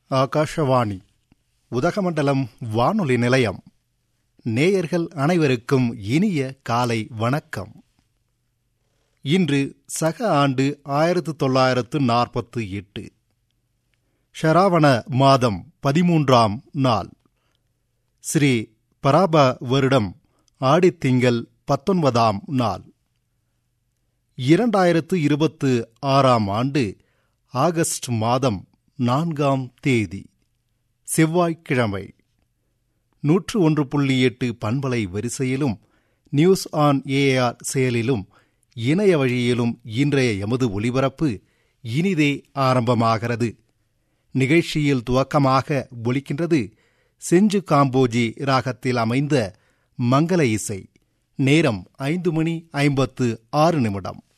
ஆகாஷவாணி உதகமண்டலம் வானொலி நிலையம் நேயர்கள் அனைவருக்கும் இனிய காலை வணக்கம் இன்று சக ஆண்டு ஆயிரத்து தொள்ளாயிரத்து நாற்பத்து எட்டு ஷராவண மாதம் பதிமூன்றாம் நாள் ஸ்ரீ பராப வருடம் ஆடித்திங்கள் பத்தொன்பதாம் நாள் இரண்டாயிரத்து இருபத்து ஆறாம் ஆண்டு ஆகஸ்ட் மாதம் நான்காம் தேதி செவ்வாய்க்கிழமை நூற்று ஒன்று புள்ளி எட்டு பண்பலை வரிசையிலும் நியூஸ் ஆன் ஏஆர் செயலிலும் இணைய வழியிலும் இன்றைய எமது ஒலிபரப்பு இனிதே ஆரம்பமாகிறது நிகழ்ச்சியில் துவக்கமாக ஒலிக்கின்றது செஞ்சு காம்போஜி ராகத்தில் அமைந்த மங்கள இசை நேரம் ஐந்து மணி ஐம்பத்து ஆறு நிமிடம்